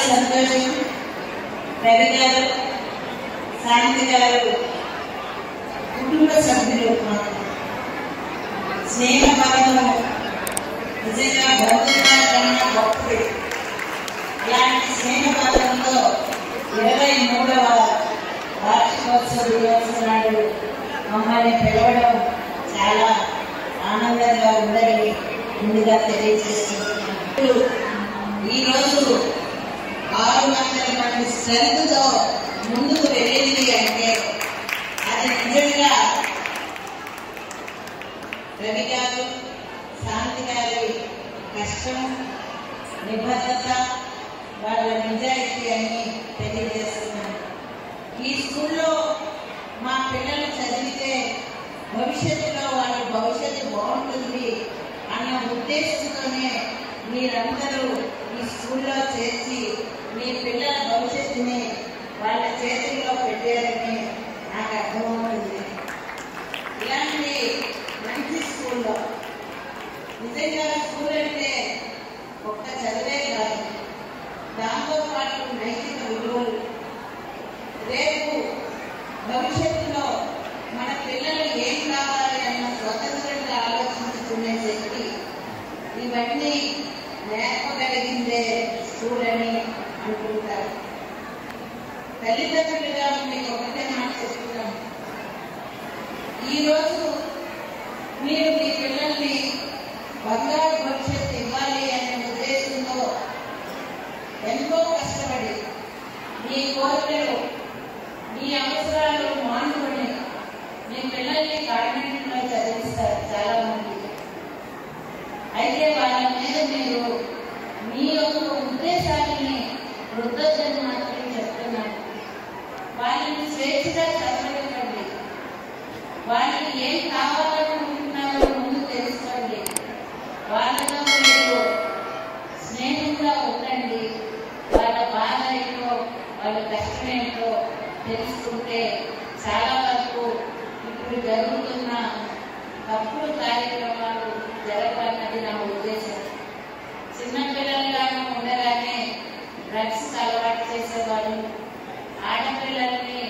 సంతోషం రవి గారు శాంతి గారు కుటుంబ సభ్యులు మాకు స్నేహ భాగము నిజంగా భౌతికాల కన్నా గొప్పది ఇలాంటి స్నేహ భాగంలో ఇరవై మూడవ వార్షికోత్సవ దినోత్సవం నాడు మమ్మల్ని పిలవడం చాలా ఆనందంగా ఉందని ముందుగా తెలియజేస్తున్నాను ఈరోజు ఆరు వందల మంది స్ట్రెంత్తో ముందుకు వెళ్ళింది అంటే అది నిజంగా రవి గారు శాంతి గారి కష్టం నిబద్ధత వాళ్ళ నిజాయితీ అని తెలియజేస్తున్నాను ఈ స్కూల్లో మా పిల్లలు చదివితే భవిష్యత్తులో వాళ్ళ భవిష్యత్తు బాగుంటుంది అన్న ఉద్దేశంతోనే మీరందరూ ఈ స్కూల్లో చేర్చి మీ పిల్లల భవిష్యత్తుని వాళ్ళ చేతుల్లో పెట్టారని నాకు అర్థమవుతుంది ఇలాంటి మంచి స్కూల్లో నిజంగా స్కూల్ అంటే ఒక్క చదివే కాదు దాంతో పాటు నైతిక విలువలు రేపు భవిష్యత్తులో మన పిల్లలు ఏం కావాలి అన్న స్వతంత్రంగా ఆలోచించుకునే శక్తి ఇవన్నీ నేర్పగలిగిందే స్కూల్ అని అనుకుంటారు తల్లిదండ్రులుగా మీకు ఒకటే మాట చెప్తున్నాం ఈరోజు మీరు మీ పిల్లల్ని బంగారు భవిష్యత్తు ఇవ్వాలి అనే ఉద్దేశంతో ఎంతో కష్టపడి మీ కోరికలు మీ అవసరాలు మానుకొని మీ పిల్లల్ని కాన్వెంట్లో చదివిస్తారు చాలా మంది అయితే వాళ్ళ మీద మీరు మీ యొక్క ఉద్దేశాలని వృద్ధజన్ మాత్రమే చెప్తున్నారు వాళ్ళని స్వేచ్ఛగా చదవనివ్వండి వాళ్ళకి ఏం కావాలనుకుంటున్నారో ముందు తెలుసుకోండి వాళ్ళతో మీరు స్నేహంగా ఉండండి వాళ్ళ బాధ ఏంటో వాళ్ళ కష్టం ఏంటో తెలుసుకుంటే చాలా వరకు ఇప్పుడు జరుగుతున్న తప్పుడు కార్యక్రమాలు జరగాలన్నది నా ఉద్దేశం చిన్నపిల్లలుగా ఉండగానే డ్రగ్స్ అలవాటు చేసేవాళ్ళు ఆడపిల్లల్ని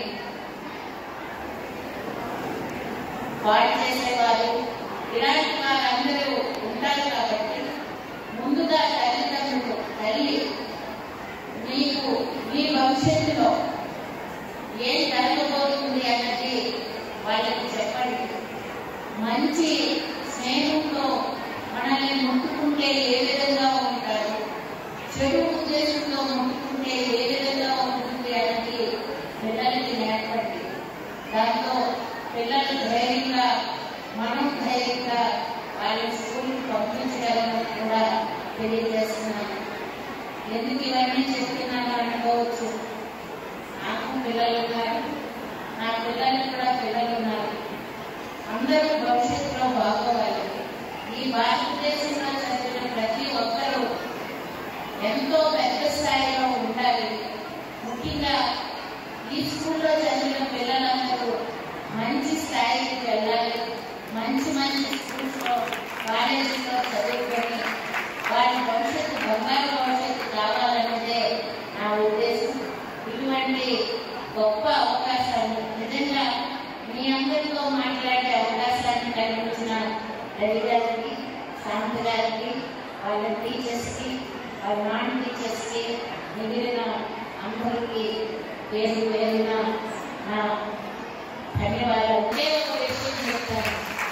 పాడు చేసేవారు ఇలాంటి వారందరూ ఉంటారు కాబట్టి ముందుగా తల్లిదండ్రులు తల్లి మీకు మీ భవిష్యత్తులో ఏం జరగబోతుంది అన్నది వాళ్ళకి చెప్పండి మంచి స్నేహంతో మనల్ని ముట్టుకుంటే ఏ విధంగా ఉంటారు చెడు ఉద్దేశంతో ముట్టుకుంటే ఏ విధంగా ఉంటుంది అన్నది పిల్లలకి నేర్పండి దాంతో పిల్లలు ధైర్యంగా మనం ధైర్యంగా వాళ్ళని స్కూల్కి పంపించగలమని కూడా తెలియజేస్తున్నాను ఎందుకు ఇవన్నీ చెప్తున్నాను అనుకోవచ్చు నాకు పిల్లలు ఉన్నారు నా పిల్లలకు కూడా పిల్లలు ఉన్నారు అందరూ భవిష్యత్తులో బాగోవాలి ఈ భారతదేశంలో చదివిన ప్రతి ఒక్కరూ ఎంతో పెద్ద స్థాయిలో ఉండాలి ముఖ్యంగా ఈ స్కూల్లో చదివిన పిల్లలందరూ మంచి స్థాయికి వెళ్ళాలి మంచి మంచి స్కూల్స్లో కాలేజీలో చదువుకొని వారి భవిష్యత్తు బంగారు భవిష్యత్తు కావాలన్నదే నా ఉద్దేశం ఇటువంటి గొప్ప అవకాశాలు నిజంగా మీ అందరితో మాట్లాడే అవకాశాన్ని కల్పించిన రవి గారికి శాంతి గారికి వాళ్ళ టీచర్స్కి వాళ్ళ నాన్ టీచర్స్కి మిగిలిన అందరికీ పేరు పేరున నా ధన్యవాదాలు ఒకే ఒక విషయం చెప్తాను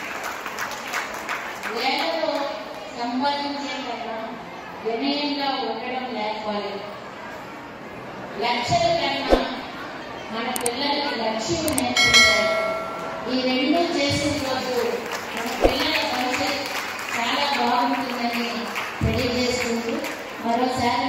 వేలతో సంపాదించే కన్నా వినయంగా ఉండడం లేకపోవాలి లక్షల కన్నా మన పిల్లలకి లక్ష్యం నేర్పించాలి ఈ రెండు చేసిన రోజు మన పిల్లల భవిష్యత్ చాలా బాగుంటుందని తెలియజేసుకుంటూ మరోసారి